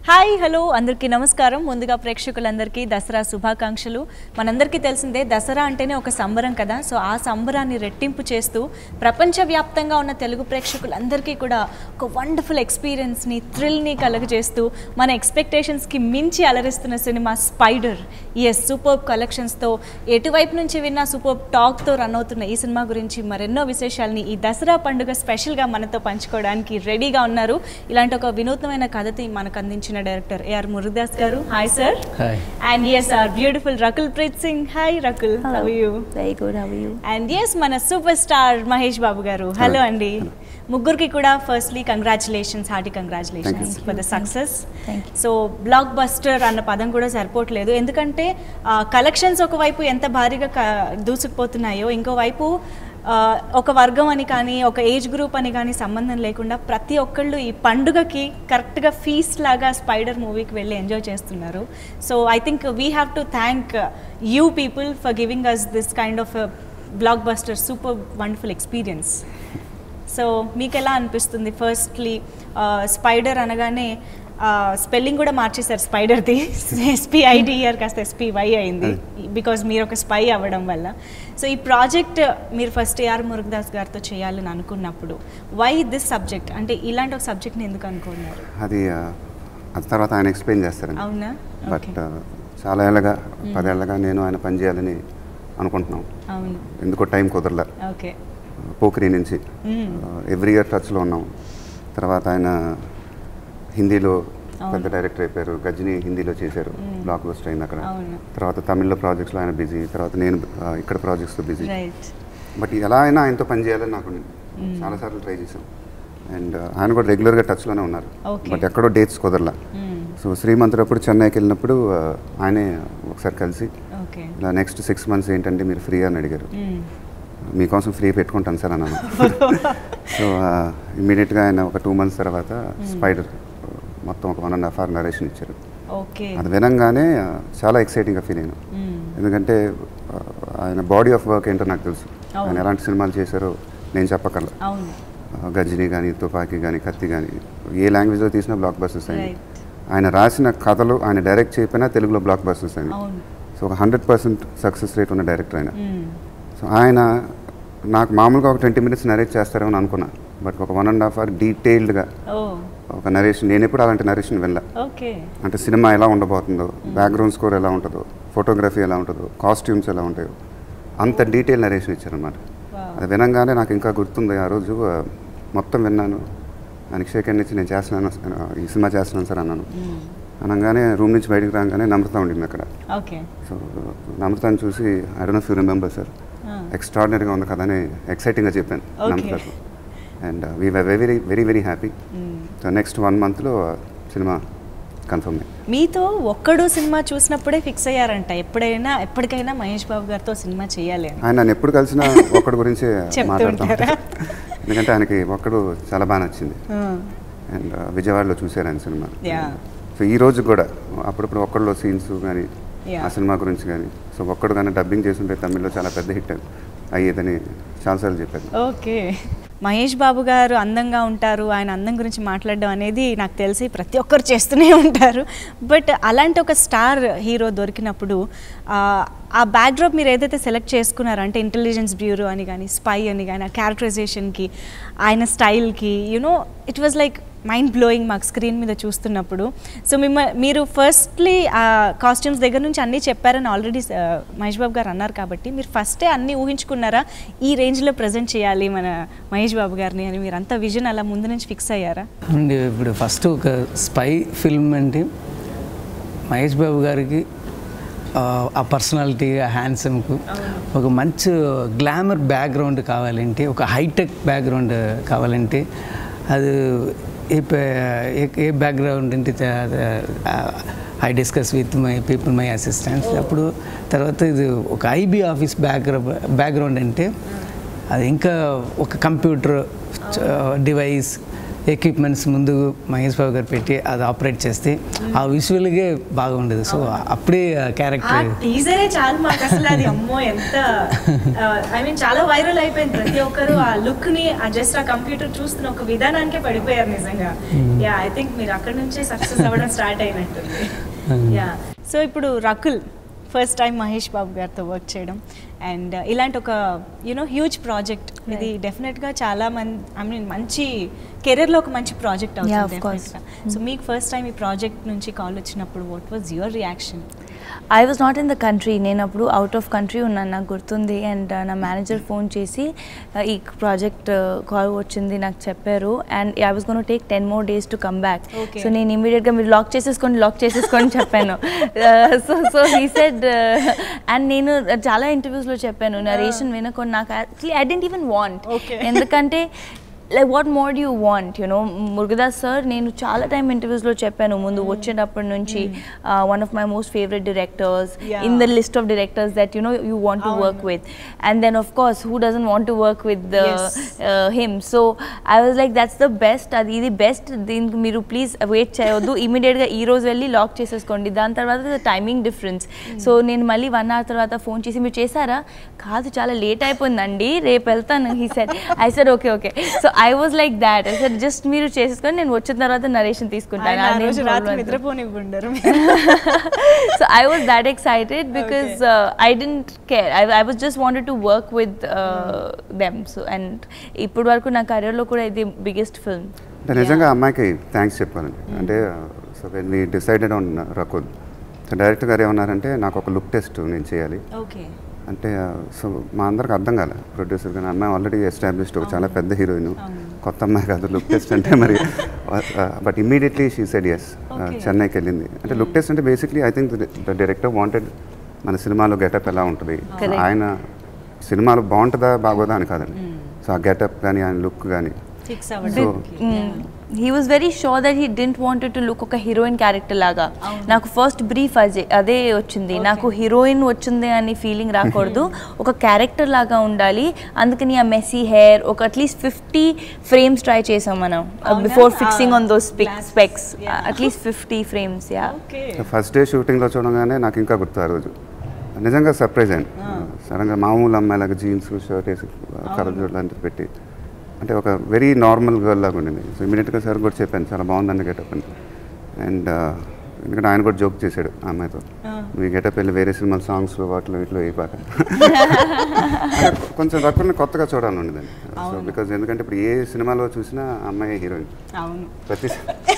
Hi hello అందరికీ నమస్కారం ముందుగా ప్రేక్షకులందరికీ దసరా శుభాకాంక్షలు మనందరికీ తెలిసిందే దసరా అంటేనే ఒక సంబరం కదా సో ఆ సంబరాన్ని రెట్టింపు చేస్తూ ప్రపంచవ్యాప్తంగా ఉన్న తెలుగు ప్రేక్షకులందరికీ కూడా ఒక వండర్ఫుల్ ఎక్స్పీరియన్స్ని థ్రిల్ని కలుగజేస్తూ మన ఎక్స్పెక్టేషన్స్కి మించి అలరిస్తున్న సినిమా స్పైడర్ ఎస్ సూపర్ కలెక్షన్స్తో ఎటువైపు నుంచి విన్నా సూపర్ టాక్తో రన్ అవుతున్న ఈ సినిమా గురించి మరెన్నో విశేషాలని ఈ దసరా పండుగ స్పెషల్గా మనతో పంచుకోవడానికి రెడీగా ఉన్నారు ఇలాంటి ఒక వినూత్నమైన కథని మనకు అందించిన డైరెక్టర్ ఏఆర్ మురుదాస్ గారు hi sir hi and yes our beautiful Rakul Preet Singh hi Rakul how you very good how you and yes మన సూపర్ స్టార్ మహేష్ బాబు గారు హలో అండి ముగ్గురికి కూడా firstly congratulations hearty congratulations for the success Thank you. So blockbuster అన్న పదం కూడా సరిపోవట్లేదు ఎందుకంటే కలెక్షన్స్ ఒకవైపు ఎంత భారీగా క- దూసుకుపోతున్నాయో ఇంకోవైపు ఆ, ఒక వర్గం అని కానీ ఒక ఏజ్ గ్రూప్ అని కానీ సంబంధం లేకుండా ప్రతి ఒక్కళ్ళు ఈ పండుగకి కరెక్ట్గా ఫీస్ట్ లాగా స్పైడర్ మూవీకి వెళ్ళి ఎంజాయ్ చేస్తున్నారు so I think we have to thank you people for giving us this kind of blockbuster super wonderful experience so మీకు ఎలా అనిపిస్తుంది ఫస్ట్లీ స్పైడర్ అనగానే స్పెల్లింగ్ కూడా మార్చేశారు స్పైడర్ది ఎస్పీఐడిఆర్ కాస్త ఎస్పీవై అయింది బికాజ్ మీరు ఒక స్పై అవ్వడం వల్ల సో ఈ ప్రాజెక్ట్ మీరు ఫస్ట్ ఏఆర్ మురుగదాస్ గారితో చేయాలని అనుకున్నప్పుడు వై దిస్ సబ్జెక్ట్ అంటే ఇలాంటి ఒక సబ్జెక్ట్ని ఎందుకు అనుకున్నారు అది ఆ, అది తర్వాత ఆయన ఎక్స్ప్లెయిన్ చేస్తారండి అవునా బట్ ఓకే చాలా ఏళ్ళగా పదేళ్ళగా నేను ఆయన పని చేయాలని అనుకుంటున్నాం అవును ఎందుకో టైం కుదరలే ఓకే పోఖరి నుంచి మ్మ్. ఎవ్రీ ఇయర్ టచ్లో ఉన్నాం తర్వాత ఆయన హిందీలో అవును. పెద్ద డైరెక్టర్ అయిపోయారు గజ్ని హిందీలో చేశారు బ్లాక్ బస్టర్ అయింది అక్కడ అవును తర్వాత తమిళ్లో ప్రాజెక్ట్స్లో ఆయన బిజీ తర్వాత నేను ఆ, ఇక్కడ ప్రాజెక్ట్స్తో బిజీ రైట్ బట్ ఎలా అయినా ఆయనతో పని చేయాలని నాకు చాలాసార్లు ట్రై చేశాం అండ్ ఆయన కూడా రెగ్యులర్గా టచ్లోనే ఉన్నారు Okay. బట్ ఎక్కడో డేట్స్ కుదరలా సో శ్రీమంత్ అప్పుడు చెన్నైకి వెళ్ళినప్పుడు ఆ, ఆయనే ఒకసారి కలిసి ఓకే ఇలా నెక్స్ట్ సిక్స్ మంత్స్ ఏంటంటే మీరు ఫ్రీ అని అడిగారు మీకోసం ఫ్రీ పెట్టుకుంటాను సార్ అన్నాను సో ఇమీడియట్గా ఆయన ఒక టూ మంత్స్ తర్వాత స్పైడర్ మొత్తం ఒక one and half hour narration ఇచ్చారు ఓకే అది వినంగానే ఆ, చాలా ఎక్సైటింగ్గా ఫీల్ అయ్యాను ఎందుకంటే ఆ, ఆయన బాడీ ఆఫ్ వర్క్ ఏంటో నాకు తెలుసు అవును. ఆయన ఎలాంటి సినిమాలు చేశారో నేను చెప్పగలను అవును ఆ, గజ్ని కానీ తుపాకీ కానీ కత్తి కానీ ఏ లాంగ్వేజ్లో తీసినా బ్లాక్ బస్టర్స్ అయింది రైట్ ఆయన రాసిన కథలు ఆయన డైరెక్ట్ చేయకపోయినా తెలుగులో బ్లాక్ బస్టర్స్ అయింది అవును సో ఒక హండ్రెడ్ పర్సెంట్ సక్సెస్ రేట్ ఉన్న డైరెక్టర్ ఆయన మ్మ్. సో ఆయన నాకు మామూలుగా ఒక ట్వంటీ మినిట్స్ నరేట్ చేస్తారేమో అని అనుకున్నా బట్ ఒక వన్ అండ్ హాఫ్ అవర్ డీటెయిల్డ్గా ఓ ఒక నరేషన్ నేను ఎప్పుడు అలాంటి నరేషన్ వెళ్ళా ఓకే అంటే సినిమా ఎలా ఉండబోతుందో బ్యాక్గ్రౌండ్ స్కోర్ ఎలా ఉంటుందో ఫోటోగ్రఫీ ఎలా ఉంటుందో కాస్ట్యూమ్స్ ఎలా ఉంటాయో అంత డీటెయిల్ నరేషన్ ఇచ్చారనమాట Wow. అది వినంగానే నాకు ఇంకా గుర్తుంది ఆ రోజు ఆ, మొత్తం విన్నాను ఆయనకి షేక్ హ్యాండ్ ఇచ్చి నేను చేస్తున్నాను ఆ, ఈ సినిమా చేస్తున్నాను సార్ అన్నాను అనగానే రూమ్ నుంచి బయటకు రాగానే నమ్రత ఉండింది అక్కడ ఓకే సో నమ్రతను చూసి I don't know you remember sir ఎక్స్ట్రాడినరీగా ఉంది కదా అని ఎక్సైటింగ్గా చెప్పాను Okay. నమ్రతకు and we were very very very happy so next one మంత్లో సినిమా కన్ఫర్మ్ అయ్యింది మీతో ఒక్కడు సినిమా చూసినప్పుడే ఫిక్స్ అయ్యారంట ఎప్పుడైనా ఎప్పటికైనా మహేష్ బాబు గారితో సినిమా చేయాలి అని ఆయన నన్ను ఎప్పుడు కలిసినా ఒక్కడి గురించే చెప్తూ మాట్లాడతాం ఉంటారా? ఎందుకంటే ఆయనకి ఒక్కడు చాలా బాగా నచ్చింది ఆ, అండ్ విజయవాడలో చూశారు ఆయన సినిమా Yeah. సో ఈ రోజు కూడా అప్పుడప్పుడు ఒక్కడిలో సీన్స్ కానీ Yeah. ఆ సినిమా గురించి కానీ సో ఒక్కడు కానీ డబ్బింగ్ చేస్తుంటే తమిళ్లో చాలా పెద్ద హిట్ అయ్యేదని చాలాసార్లు చెప్పారు ఓకే మహేష్ బాబు గారు అందంగా ఉంటారు ఆయన అందం గురించి మాట్లాడడం అనేది నాకు తెలిసి ప్రతి ఒక్కరు చేస్తూనే ఉంటారు బట్ అలాంటి ఒక స్టార్ హీరో దొరికినప్పుడు ఆ, ఆ బ్యాక్డ్రాప్ మీరు ఏదైతే సెలెక్ట్ చేసుకున్నారో అంటే ఇంటెలిజెన్స్ బ్యూరో అని కానీ స్పై అని కానీ ఆ క్యారెక్టరైజేషన్కి ఆయన స్టైల్కి you know it was like mind blowing మాకు స్క్రీన్ మీద చూస్తున్నప్పుడు సో మిమ్మ మీరు ఫస్ట్లీ ఆ కాస్ట్యూమ్స్ దగ్గర నుంచి అన్నీ చెప్పారని ఆల్రెడీ మహేష్ బాబు గారు అన్నారు కాబట్టి మీరు ఫస్టే అన్నీ ఊహించుకున్నారా ఈ రేంజ్లో ప్రజెంట్ చేయాలి మన మహేష్ బాబు గారిని అని మీరు అంత విజన్ అలా ముందు నుంచి ఫిక్స్ అయ్యారా అండ్ ఇప్పుడు ఫస్ట్ ఒక స్పై ఫిల్మ్ అంటే మహేష్ బాబు గారికి ఆ, ఆ పర్సనాలిటీ ఆ హ్యాండ్సమ్కు ఒక మంచి గ్లామర్ బ్యాక్గ్రౌండ్ కావాలంటే ఒక హైటెక్ బ్యాక్గ్రౌండ్ కావాలంటే అది ఏ పే- ఏ- ఏ బ్యాక్గ్రౌండ్ అంటే I discuss with my people my assistants అప్పుడు తర్వాత ఇది ఒక ఐబీ ఆఫీస్ బ్యాక్గ్రౌండ్ బ్యాక్గ్రౌండ్ అంటే అది ఇంకా ఒక కంప్యూటర్ డివైస్ ఎక్విప్మెంట్స్ ముందు మహేష్ బాబు గారు పెట్టి అది ఆపరేట్ చేస్తే ఆ విజువల్గా బాగా ఉండేది సో అప్పుడే ఆ క్యారెక్టర్ టీజరే చాలు మాకు అసలు అది అమ్మో ఎంత ఐ మీన్ చాలా వైరల్ అయిపోయింది ప్రతి ఒక్కరు ఆ లుక్ ని ఆ జస్ట్ ఆ కంప్యూటర్ చూస్తున్న ఒక విధానానికే పడిపోయారు నిజంగా యా ఐ థింక్ మీరు అక్కడ నుంచే సక్సెస్ అవ్వడం స్టార్ట్ అయినట్టుంది యా సో ఇప్పుడు రకుల్ ఫస్ట్ టైం మహేష్ బాబు గారితో వర్క్ చేయడం అండ్ ఇలాంటి ఒక యూనో హ్యూజ్ ప్రాజెక్ట్ ఇది డెఫినెట్గా చాలా మంది ఐ మీన్ మంచి కెరీర్లో ఒక మంచి ప్రాజెక్ట్ Yeah, అవుతుంది of course. డెఫినెట్గా సో మీకు ఫస్ట్ టైం ఈ ప్రాజెక్ట్ నుంచి కాల్ వచ్చినప్పుడు what was your reaction I was not in the country నేను అప్పుడు అవుట్ ఆఫ్ కంట్రీ ఉన్నాను నాకు గుర్తుంది అండ్ నా మేనేజర్ ఫోన్ చేసి uh, ఈ ప్రాజెక్ట్ కాల్ వచ్చింది నాకు చెప్పారు and I was gonna take ten more days to come back Okay. So నేను ఇమీడియట్గా మీరు లాక్ చేసేసుకోండి లాక్ చేసేసుకోండి చెప్పాను so so he said and నేను చాలా ఇంటర్వ్యూస్లో చెప్పాను నరేషన్ వినకుండా నాకు actually I didn't even want Okay. ఎందుకంటే like what more you want you know Murugadoss sir నేను చాలా టైం ఇంటర్వ్యూస్లో చెప్పాను ముందు వచ్చేటప్పటి నుంచి one of my most favourite directors Yeah. In the list of directors that you know you want to work with and then of course who doesn't want to work with Yes. Him so I was like that's the best అది ఇది best దీనికి మీరు please wait చేయవద్దు ఇమీడియట్గా ఈ రోజు వెళ్ళి lock చేసేసుకోండి దాని తర్వాత టైమింగ్ డిఫరెన్స్ సో నేను మళ్ళీ వన్ అవర్ తర్వాత ఫోన్ చేసి మీరు చేశారా కాదు చాలా లేట్ అయిపోయిందండి రేపు వెళ్తాను he said I said okay okay so I was like that I said just మీరు చేసేసుకొని నేను వచ్చిన తర్వాత నరేషన్ తీసుకుంటాను ఆయన ఆ అదేం రోజు problem రాత్రి లేదు. నిద్రపోనివ్వండరు so I was that excited because uh, I didn't care. I, I was just wanted to work with uh, them. So and ఇప్పుడు వరకు నా career లో కూడా ఇది బిగ్గెస్ట్ ఫిల్మ్ అంటే నిజంగా అమ్మాయికి థ్యాంక్స్ చెప్పాలండి అంటే so when we decided on Rakul so director గారు ఏమన్నారంటే నాకు ఒక లుక్ టెస్ట్ నేను చేయాలి ఓకే అంటే సో మా అందరికి అర్థం కాలే ప్రొడ్యూసర్ కానీ అమ్మాయి ఆల్రెడీ ఎస్టాబ్లిష్డ్ ఒక చాలా పెద్ద హీరోయిన్ కొత్త అమ్మాయి కాదు లుక్ టెస్ట్ అంటే మరి but immediately she said yes Okay. చెన్నైకి వెళ్ళింది అంటే లుక్ టెస్ట్ అంటే basically I think the director wanted మన సినిమాలో గెటప్ ఎలా ఉంటుంది Correct. ఆయన సినిమాలో బాగుంటుందా బాగోదా అని కాదండి సో ఆ గెటప్ కానీ ఆయన లుక్ కానీ ఫిక్స్ So- అవ్వడానికి he was very sure that he didn't wanted to look ఒక హీరోయిన్ క్యారెక్టర్ లాగా నాకు ఫస్ట్ బ్రీఫ్ అదే అదే వచ్చింది నాకు హీరోయిన్ వచ్చింది అని ఫీలింగ్ రాకూడదు ఒక క్యారెక్టర్ లాగా ఉండాలి అందుకని ఆ మెస్సీ హెయిర్ ఒక అట్లీస్ట్ ఫిఫ్టీ ఫ్రేమ్స్ ట్రై చేసాం మనం అవునా? Before fixing on those Glasses. Specs Yeah. At least fifty frames yeah okay first day షూటింగ్లో చూడగానే నాకు ఇంకా గుర్తు ఆ రోజు నిజంగా సర్ప్రైజ్ అయింది సడన్గా మామూలు అమ్మాయిలాగా జీన్స్ షర్ట్ వేసి కలజోడు లాంటిది పెట్టి అంటే ఒక వెరీ నార్మల్ గర్ల్ లాగా ఉండింది సో ఇమీడియట్గా సార్ కూడా చెప్పాను చాలా బాగుందండి గెటప్ అని అండ్ ఎందుకంటే ఆయన కూడా జోక్ చేశాడు ఆ అమ్మాయితో మీ గెటప్ వెళ్ళి వేరే సినిమా సాంగ్స్ వాటిలో వీటిలో అయిపోయాక అంటే కొంచెం రకుల్ని కొత్తగా చూడాలని ఉండేదండి సో బికాజ్ ఎందుకంటే ఇప్పుడు ఏ సినిమాలో చూసినా ఆ అమ్మాయి హీరోయిన్ అవును ప్రతి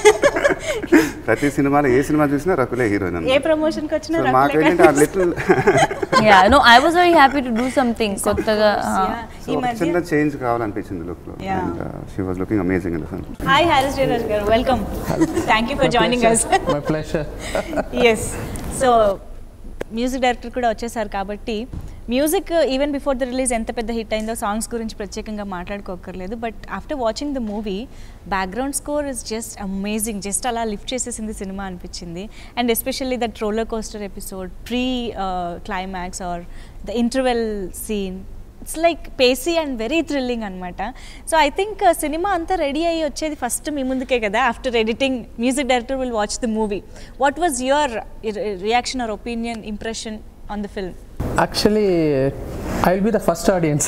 ప్రతి సినిమాలో ఏ సినిమా చూసినా రకులే హీరోయిన్ ఏ అన్నమాట ప్రమోషన్ కి వచ్చినా సో రకులే మాకు ఏంటంటే ఆ little yeah no I was very happy to do something కొత్తగా ఈ చిన్న మధ్య చేంజ్ కావాలనిపించింది లుక్ లో Yeah. And she was looking amazing in the film hi Harris Jayaraj గారు welcome thank you for joining us my pleasure yes so music director కూడా వచ్చేసారు కాబట్టి music even before the release ఎంత పెద్ద హిట్ అయిందో సాంగ్స్ గురించి ప్రత్యేకంగా మాట్లాడుకోకర్లేదు but after watching the movie background score is just amazing just అలా లిఫ్ట్ చేసేసింది సినిమా అనిపించింది and especially that roller coaster episode pre climax or the interval scene it's like pacy and very thrilling అనమాట so I think సినిమా అంతా ready అయ్యి వచ్చేది first మీ ముందుకే కదా after editing music director will watch the movie what was your reaction or opinion impression on the film Actually, I'll be the first audience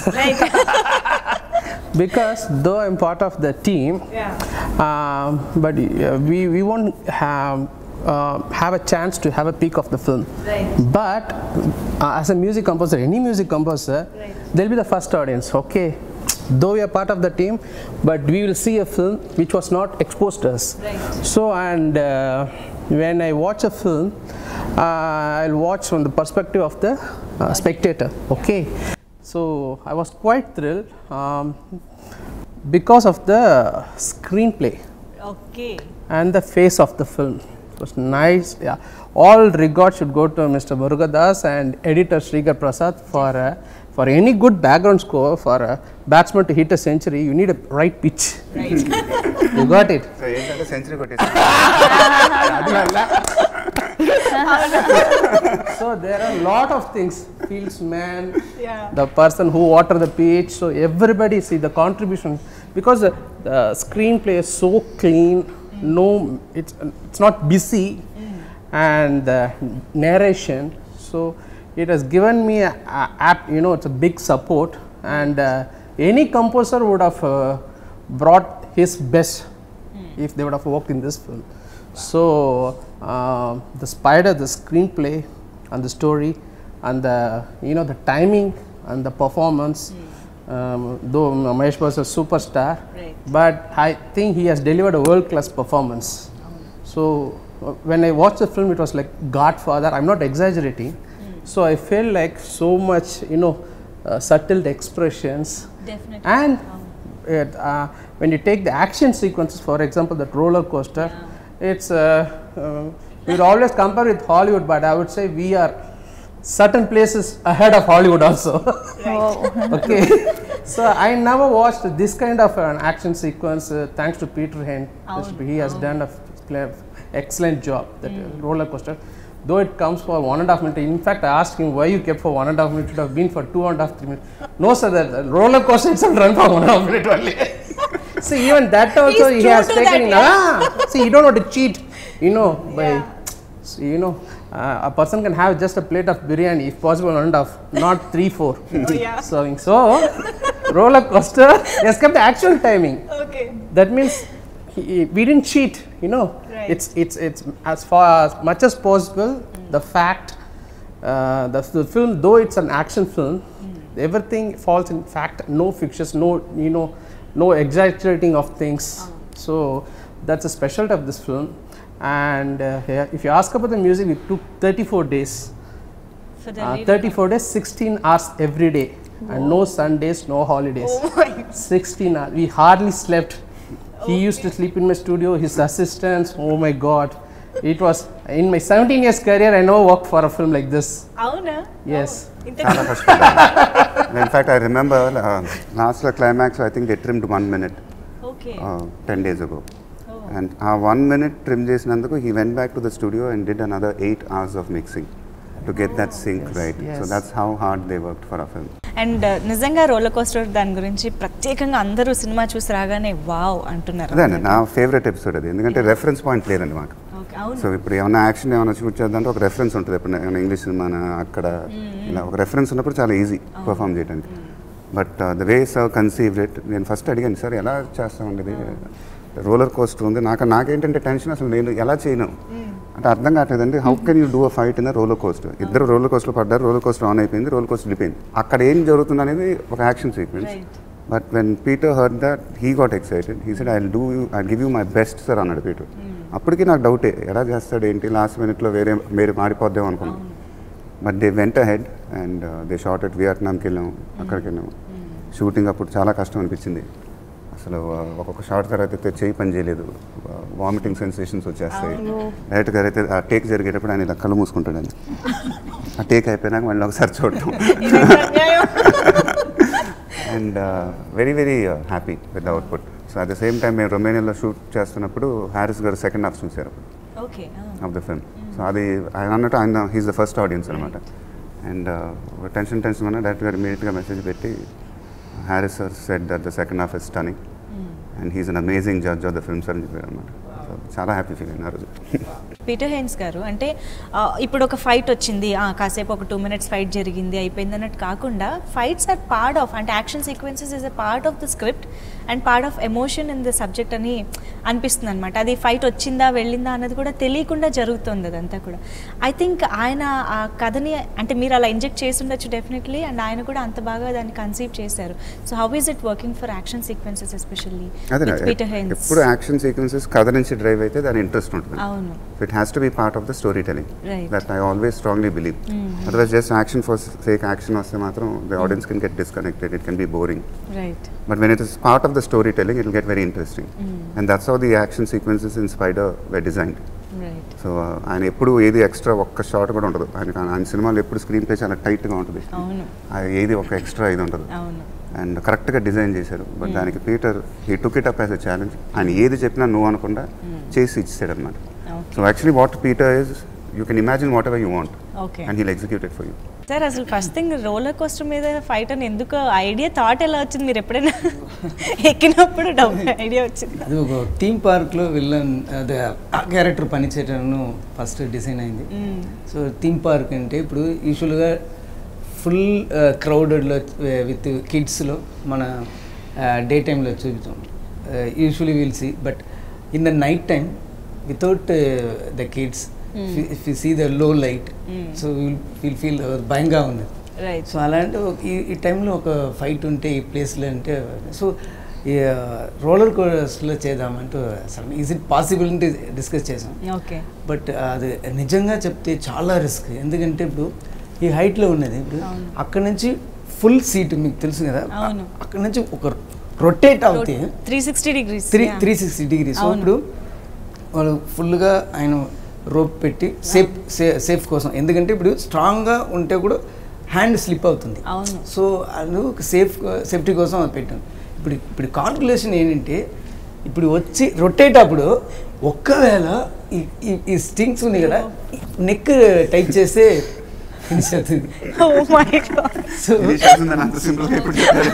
because though I'm part of the team, um, but uh, we, we won't have uh, have a chance to have a peek of the film. Right. But uh, as a music composer, any music composer, Right. they'll be the first audience. Okay. Though we are part of the team, but we will see a film which was not exposed to us. Right. So, and uh, when I watch a film, uh, I'll watch from the perspective of the uh, spectator. Okay. So I was quite thrilled um, because of the screenplay okay and the face of the film. It was nice. Yeah. All regard should go to Mr. Murugadas and editor Srigar Prasad for uh, for any good background score for a batsman to hit a century. You need a right pitch. you got it. So ఏంటంటే century కొట్టేసి so there are a lot of things. Fields man, Yeah. the person who water the pitch. So everybody see the contribution because the, the screenplay is so clean. No, it's it's not busy, and the narration. So it has given me a, a app. You know, it's a big support, and uh, any composer would have uh, brought his best if they would have worked in this film. So uh, the spider, the screenplay, and the story, and the you know the timing and the performance. Um, though Mahesh was a superstar, Right. but I think he has delivered a world-class performance. So uh, when I watched the film, it was like Godfather. I'm not exaggerating. So I felt like so much, you know, uh, subtle expressions. Definitely. And it, uh, when you take the action sequences, for example, that roller coaster, it's uh, uh, we would always compare with Hollywood, but I would say we are certain places ahead of Hollywood also. okay, so I never watched this kind of an action sequence. Uh, thanks to Peter Hen, he has done a f- excellent job. That uh, roller coaster. Though it comes for one and a half minute, in fact, I asked him why you kept for one and a half minute. It should have been for two and a half, three minutes. No, sir, the roller coaster itself run for one and a half minute only. See, even that also He's he true has to taken. that, ah, see, you don't want to cheat, you know, by, so, you know, uh, a person can have just a plate of biryani, if possible, one and a half, not three, four yeah. serving. So, roller coaster, he has kept the actual timing. Okay. That means he, we didn't cheat, you know. Right. It's it's it's as far as much as possible. The fact, uh, the, the film, though it's an action film, everything falls in fact. No fictions, no you know, no exaggerating of things. So that's a specialty of this film. And uh, yeah, if you ask about the music, it took 34 days. For the Uh, lead- 34 days, 16 hours every day, and no Sundays, no holidays. Oh my 16 hours. We hardly slept. He used to sleep in my studio, his assistants. Oh my god. It was in my 17 years career, I never worked for a film like this. అవునా Yes. ఇంత చాలా కష్టపడ్డాను in fact I remember లాస్ట్లో climax I think they trimmed one minute okay ten days ago and ఆ one minute trim చేసినందుకు he went back to the studio and did another eight hours of mixing to get that sync right so yes. That's how hard they work for a film and నిజంగా roller coaster దాని గురించి ప్రత్యేకంగా అందరూ cinema చూసి రాగానే wow అంటున్నారు అదే అండి నా ఫేవరెట్ ఎపిసోడ్ అది ఎందుకంటే రెఫరెన్స్ పాయింట్ లేదండి మాకు ఓకే అవును సో ఇప్పుడు ఏమైనా యాక్షన్ ఏమైనా షూట్ చేద్దాంటే ఒక రెఫరెన్స్ ఉంటుంది ఇప్పుడు ఏమైనా ఇంగ్లీష్ సినిమా అక్కడ ఇలా ఒక రెఫరెన్స్ ఉన్నప్పుడు చాలా ఈజీ పర్ఫామ్ చేయడానికి but the way sir conceive it నేను ఫస్ట్ అడిగాను సార్ ఎలా చేస్తామండి ఇది రోలర్ కోస్టర్ ఉంది నాకు నాకేంటంటే టెన్షన్ అసలు నేను ఎలా చేయను అంటే అర్థం కావట్లేదండి how can you do a fight in the roller coaster ఇద్దరు రోలర్ కోస్టర్ పడ్డారు రోలర్ కోస్టర్ ఆన్ అయిపోయింది రోలర్ కోస్టర్ వెళ్ళిపోయింది అక్కడ ఏం జరుగుతుంది అనేది ఒక action sequence Right. But when Peter heard that he got excited he said I do you I give you my best sir అన్నాడు పీటర్ అప్పటికి నాకు డౌటే ఎలా చేస్తాడు ఏంటి లాస్ట్ మినిట్లో వేరే వేరే మారిపోద్దాం అనుకున్నాను but they went ahead and they shot at వియట్నాంకి వెళ్ళాము అక్కడికి వెళ్ళాము షూటింగ్ అప్పుడు చాలా కష్టం అనిపించింది అసలు uh, ఒక్కొక్క షార్ట్ తర్వాత అయితే చేయి పని చేయలేదు వామిటింగ్ సెన్సేషన్స్ వచ్చేస్తాయి డైరెక్ట్గా అయితే ఆ టేక్ జరిగేటప్పుడు ఆయన ఇలా కళ్ళు మూసుకుంటాడని ఆ టేక్ అయిపోయినాక మళ్ళీ ఒకసారి చూడటం and very very happy with the output so at the same time మేము రొమేనియాలో షూట్ చేస్తున్నప్పుడు హ్యారిస్ గారు సెకండ్ హాఫ్ చూశారు okay of the film so అది ఆయన అన్నట్టు ఆయన హీస్ ద ఫస్ట్ ఆడియన్స్ అనమాట అండ్ టెన్షన్ టెన్షన్ అన్న డైరెక్ట్ గారు ఇమీడియట్గా మెసేజ్ పెట్టి Harris sir said that the second half is stunning and he's an amazing judge of the film sir అని చెప్పారు అనమాట సో చాలా హ్యాపీ ఫీల్ అయిన ఆ రోజు పీటర్ హెయిన్స్ గారు అంటే ఆ, ఇప్పుడు ఒక ఫైట్ వచ్చింది ఆ, కాసేపు ఒక టూ మినిట్స్ ఫైట్ జరిగింది అయిపోయింది అన్నట్టు కాకుండా ఫైట్స్ ఆర్ పార్ట్ ఆఫ్ అంటే action sequences is a part of the script and part of emotion in the subject అని అనిపిస్తుంది అనమాట అది ఫైట్ వచ్చిందా వెళ్ళిందా అన్నది కూడా తెలియకుండా జరుగుతుంది అదంతా కూడా ఐ థింక్ ఆయన ఆ కథని అంటే మీరు అలా ఇంజెక్ట్ చేసి ఉండొచ్చు డెఫినెట్లీ అండ్ ఆయన కూడా అంత బాగా దాన్ని కన్సీవ్ చేశారు so how is it working for action sequences especially అదే పీటర్ హెయిన్స్ ఎప్పుడు యాక్షన్ సీక్వెన్సెస్ కథ నుంచి డ్రైవ్ అయితే దాని ఇంట్రెస్ట్ ఉంటుంది అవును So it has to be part of the storytelling. Right. That I always strongly believe. Otherwise, just action for sake action వస్తే మాత్రం the audience can get disconnected. It can be boring. Right But when it is part of the storytelling, it will get very interesting. And that's how the action sequences in Spider were designed. Right so ఆయన ఎప్పుడు ఏది extra ఒక్క shot కూడా ఉండదు ఆయన ఆయన సినిమాలో ఎప్పుడు స్క్రీన్ ప్లే చాలా టైట్గా ఉంటుంది అవును అది ఏది ఒక ఎక్స్ట్రా ఇది ఉండదు అవును అండ్ కరెక్ట్గా డిజైన్ చేశారు బట్ దానికి Peter he took it up as a challenge ఆయన ఏది చెప్పినా నువ్వు అనకుండా చేసి ఇచ్చేసాడు అనమాట okay so actually what Peter is you can imagine whatever you want okay and he'll executed for you sir అసలు ఫస్ట్ థింగ్ రోలర్ కోస్టర్ మీద ఫైట్ అని ఎందుకు ఐడియా థాట్ ఎలా వచ్చింది మీరు ఎప్పుడైనా ఎక్కినప్పుడు డౌట్ ఐడియా వచ్చింది అది ఒక థీమ్ పార్క్లో విల్లన్ అదే ఆ క్యారెక్టర్ పనిచేయటం ఫస్ట్ డిజైన్ అయింది సో థీమ్ పార్క్ అంటే ఇప్పుడు యూజువల్గా ఫుల్ క్రౌడెడ్లో విత్ కిడ్స్లో మన డే టైంలో చూపుతాం usually we'll see but in the night time without the kids if you see the low light so we'll feel feel భయంగా ఉంది రైట్ సో అలాంటి ఒక- ఈ ఈ టైంలో ఒక ఫైట్ ఉంటే ఈ ప్లేస్లో అంటే సో రోలర్ కోస్టర్లో చేద్దామంటూ అసలు ఈజ్ ఇట్ పాసిబుల్ అంటే డిస్కస్ చేసాం ఓకే బట్ అది నిజంగా చెప్తే చాలా రిస్క్ ఎందుకంటే ఇప్పుడు ఈ హైట్లో ఉన్నది ఇప్పుడు అక్కడ నుంచి ఫుల్ సీట్ మీకు తెలుసు కదా అవును. అక్కడ నుంచి ఒక రొటేట్ అవుతే three sixty degrees three three sixty degree so అవును. ఇప్పుడు వాళ్ళు ఫుల్గా ఆయన రోప్ పెట్టి సేఫ్ సేఫ్ కోసం ఎందుకంటే ఇప్పుడు స్ట్రాంగ్గా ఉంటే కూడా హ్యాండ్ స్లిప్ అవుతుంది అవును. సో అది ఒక సేఫ్ సేఫ్టీ కోసం అది పెట్టాను ఇప్పుడు ఇప్పుడు కాల్కులేషన్ ఏంటంటే ఇప్పుడు వచ్చి రొటేట్ అప్పుడు ఒక్కవేళ ఈ ఈ- ఈ స్టింగ్స్ ఉంది కదా నెక్ టైప్ చేస్తే ఫినిష్ అవుతుంది ఓ మై గాడ్ సో అంత సింపుల్గా ఇప్పుడు చెప్పారు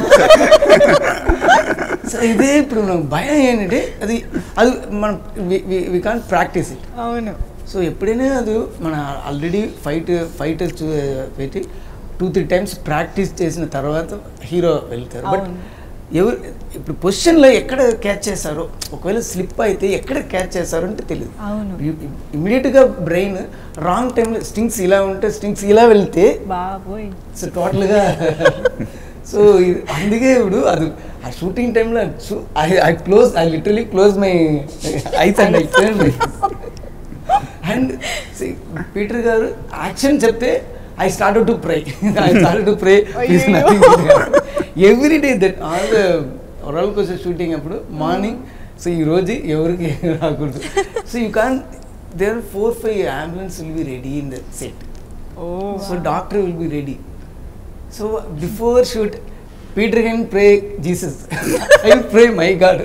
సో ఇదే ఇప్పుడు నాకు భయం ఏంటంటే అది అది మనం వి కాంట్ ప్రాక్టీస్ ఇట్ అవును సో ఎప్పుడైనా అది మన ఆల్రెడీ ఫైట్ ఫైటర్స్ పెట్టి టూ త్రీ టైమ్స్ ప్రాక్టీస్ చేసిన తర్వాత హీరో వెళ్తారు బట్ అవును. ఎవరు ఇప్పుడు పొజిషన్లో ఎక్కడ క్యాచ్ చేస్తారో ఒకవేళ స్లిప్ అయితే ఎక్కడ క్యాచ్ చేస్తారో అంటే తెలియదు అవును. ఇమీడియట్గా బ్రెయిన్ రాంగ్ టైంలో స్టింగ్స్ ఇలా ఉంటే స్టింగ్స్ ఇలా వెళ్తే బాబోయ్ సో టోటల్గా సో ఇది- అందుకే ఇప్పుడు అది ఆ షూటింగ్ టైంలో I I close I literally close my eyes and I and Peter గారు యాక్షన్ చెప్తే I start to pray I start to pray every day that all roll coaster shooting అప్పుడు మార్నింగ్ సో ఈ రోజు ఎవరికి రాకూడదు so you can there four five ambulance will be ready in the set oh so doctor will be ready so before shoot Peter can pray Jesus I pray my God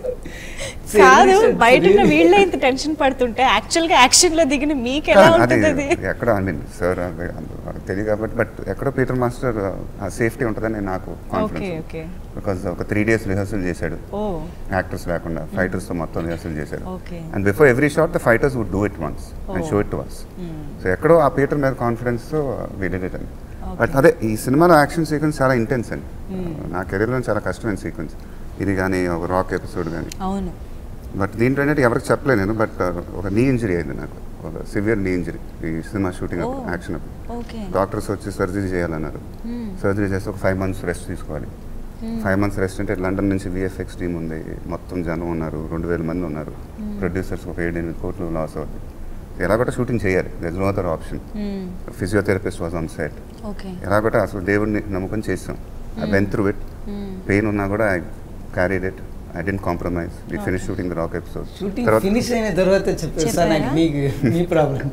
కాదు బయట ఉన్న వీళ్ళే ఇంత tension పడుతుంటే actual గా action లో దిగిన మీకు ఎలా అది ఉంటుంది అది ఎక్కడ ఐ మీన్ సార్ తెలియదు కాబట్టి బట్ ఎక్కడో పీటర్ మాస్టర్ ఆ సేఫ్టీ ఉంటుందని నాకు ఓకే కాన్ఫిడెన్స్ ఓకే బికాజ్ ఒక త్రీ డేస్ రిహర్సల్ చేశాడు ఓ యాక్టర్స్ లేకుండా ఫైటర్స్తో మొత్తం రిహర్సల్ చేశాడు Okay. And before every shot the fighters would do it once and Oh. Show it to us so ఎక్కడో ఆ పీటర్ మీద కాన్ఫిడెన్స్తో విడిట్ అండి బట్ అదే ఈ సినిమాలో యాక్షన్ సీక్వెన్స్ చాలా ఇంటెన్స్ అండి నా కెరీర్లో చాలా కష్టమైన సీక్వెన్స్ ఇది కానీ ఒక రాక్ ఎపిసోడ్ కానీ అవును బట్ దీంట్లో ఏంటంటే ఎవరికి చెప్పలేదు నేను బట్ ఒక నీ ఇంజరీ అయింది నాకు ఒక సివియర్ నీ ఇంజరీ ఈ సినిమా షూటింగ్ అప్పుడు Oh. యాక్షన్ అప్పుడు ఓకే డాక్టర్స్ వచ్చి సర్జరీ చేయాలన్నారు సర్జరీ చేస్తే ఒక ఫైవ్ మంత్స్ రెస్ట్ తీసుకోవాలి ఫైవ్ మంత్స్ రెస్ట్ అంటే లండన్ నుంచి విఎఫ్ఎక్స్ టీమ్ ఉంది మొత్తం జనం ఉన్నారు రెండు వేల మంది ఉన్నారు ప్రొడ్యూసర్స్ ఒక ఏడు ఎనిమిది కోట్లు లాస్ అవుతుంది ఎలాగొట్ట షూటింగ్ చేయాలి there's no other option physiotherapist was on set okay ఎలాగొట్ట అసలు దేవుడిని నమ్ముకొని చేస్తాం I went through it pain ఉన్నా కూడా I carried it I didn't compromise we finish shooting the rock episode shooting finish అయిన తర్వాత చెప్పేస్తా నాకు చెప్పారా? మీకు మీ ప్రాబ్లం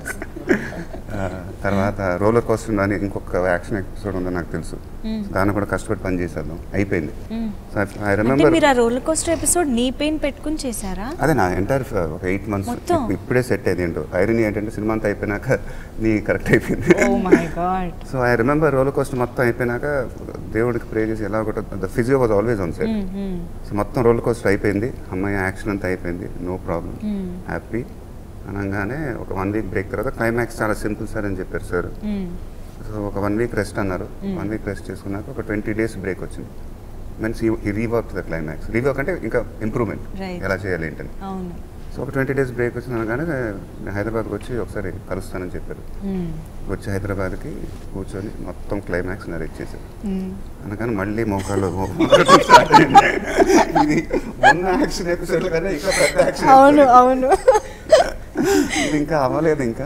తర్వాత రోలర్ కోస్టర్ అని ఇంకొక యాక్షన్ ఎపిసోడ్ ఉందని నాకు తెలుసు దాన్ని కూడా కష్టపడి పని చేశాను అయిపోయింది ఐ అంటే రిమెంబర్ మీరు ఆ roller coaster episode knee pain పెట్టుకుని చేశారా అదే నా ఎంటైర్ ఒక ఎయిట్ మంత్స్ మొత్తం? ఇప్పుడే సెట్ అయ్యింది ఏంటో ఐరన్ ఏంటంటే సినిమా అంతా అయిపోయినాక నీ కరెక్ట్ అయిపోయింది oh my God so I remember roller coaster మొత్తం అయిపోయినాక దేవుడికి ప్రే చేసి ఎలా ఒకటి the physio was always on set so మొత్తం రోలర్ కోస్టర్ అయిపోయింది అమ్మాయి యాక్షన్ అంతా అయిపోయింది నో ప్రాబ్లం హ్యాపీ అనగానే ఒక వన్ వీక్ బ్రేక్ తర్వాత క్లైమాక్స్ చాలా సింపుల్ సార్ అని చెప్పారు సార్ సో ఒక వన్ వీక్ రెస్ట్ అన్నారు వన్ వీక్ రెస్ట్ చేసుకున్నాక ఒక ట్వంటీ డేస్ బ్రేక్ వచ్చింది మీన్స్ ఈ రీవర్క్ ద క్లైమాక్స్ రీవర్క్ అంటే ఇంకా ఇంప్రూవ్మెంట్ Right. ఎలా చేయాలి ఏంటని అవును సో ఒక ట్వంటీ డేస్ బ్రేక్ వచ్చిన అనగానే నేను హైదరాబాద్కి వచ్చి ఒకసారి కలుస్తానని చెప్పారు వచ్చి హైదరాబాద్కి కూర్చొని మొత్తం క్లైమాక్స్ నరేట్ చేశారు అనగానే మళ్ళీ మోకాళ్ళు ఇది మొన్న యాక్షన్ ఎపిసోడ్ కన్నా ఇంకా పెద్ద యాక్షన్ అవును అవును ఇది ఇంకా అవ్వలేదు ఇంకా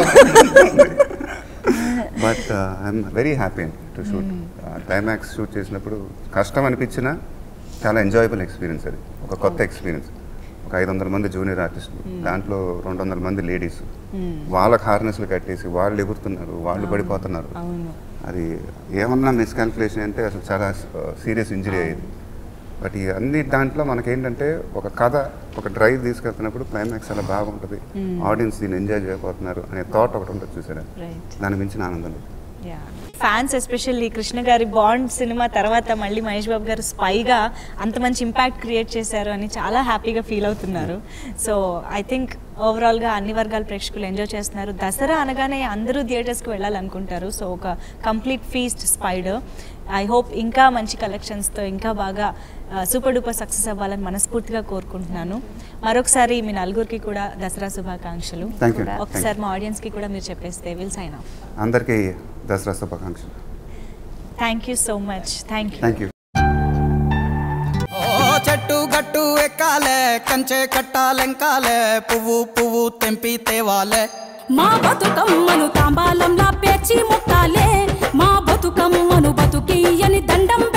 but I'm very happy to shoot climax shoot చేసినప్పుడు కష్టం అనిపించినా చాలా ఎంజాయబుల్ ఎక్స్పీరియన్స్ అది ఒక కొత్త ఎక్స్పీరియన్స్ ఒక ఐదు వందల మంది జూనియర్ ఆర్టిస్టులు దాంట్లో రెండు వందల మంది లేడీస్ వాళ్ళకి హార్నెస్లు కట్టేసి వాళ్ళు ఎగురుతున్నారు వాళ్ళు పడిపోతున్నారు అవును అది ఏమన్నా మిస్కాల్కులేషన్ అంటే అసలు చాలా సీరియస్ ఇంజరీ అయ్యేది బట్ ఈ అన్ని దాంట్లో మనకేంటంటే ఒక కథ ఒక డ్రైవ్ తీసుకెళ్తున్నప్పుడు క్లైమాక్స్ చాలా బాగుంటుంది ఆడియన్స్ దీన్ని ఎంజాయ్ చేయబోతున్నారు అనే థాట్ ఒకటి ఉంటుంది చూసారా రైట్ దాని మించిన ఆనందం లేదు ఫ్యాన్స్ ఎస్పెషల్లీ కృష్ణ గారి బాండ్ సినిమా తర్వాత మళ్ళీ మహేష్ బాబు గారు స్పైగా అంత మంచి ఇంపాక్ట్ క్రియేట్ చేశారు అని చాలా హ్యాపీగా ఫీల్ అవుతున్నారు సో ఐ థింక్ ఓవరాల్గా అన్ని వర్గాల ప్రేక్షకులు ఎంజాయ్ చేస్తున్నారు దసరా అనగానే అందరూ థియేటర్స్కి వెళ్ళాలనుకుంటారు సో ఒక complete feast Spyder I hope ఇంకా మంచి కలెక్షన్స్తో ఇంకా బాగా సూపర్ డూపర్ సక్సెస్ అవ్వాలని మనస్ఫూర్తిగా కోరుకుంటున్నాను మరొకసారి మీ నలుగురికి కూడా దసరా శుభాకాంక్షలు Thank you. ఒకసారి మా ఆడియన్స్కి కూడా మీరు చెప్పేస్తే విల్ సైన్ ఆఫ్ అందరికీ దసరా శుభాకాంక్షలు thank you so much thank you thank you ఓ చెట్టు గట్టు ఎక్కాలే కంచె కట్టాలెంకాలే పువ్వు పువ్వు తెంపి తేవాలే మా బతుకమ్మను తాంబాలంలా పేర్చి ముట్టాలే మా బతుకమ్మను బతుకియ్యని దండం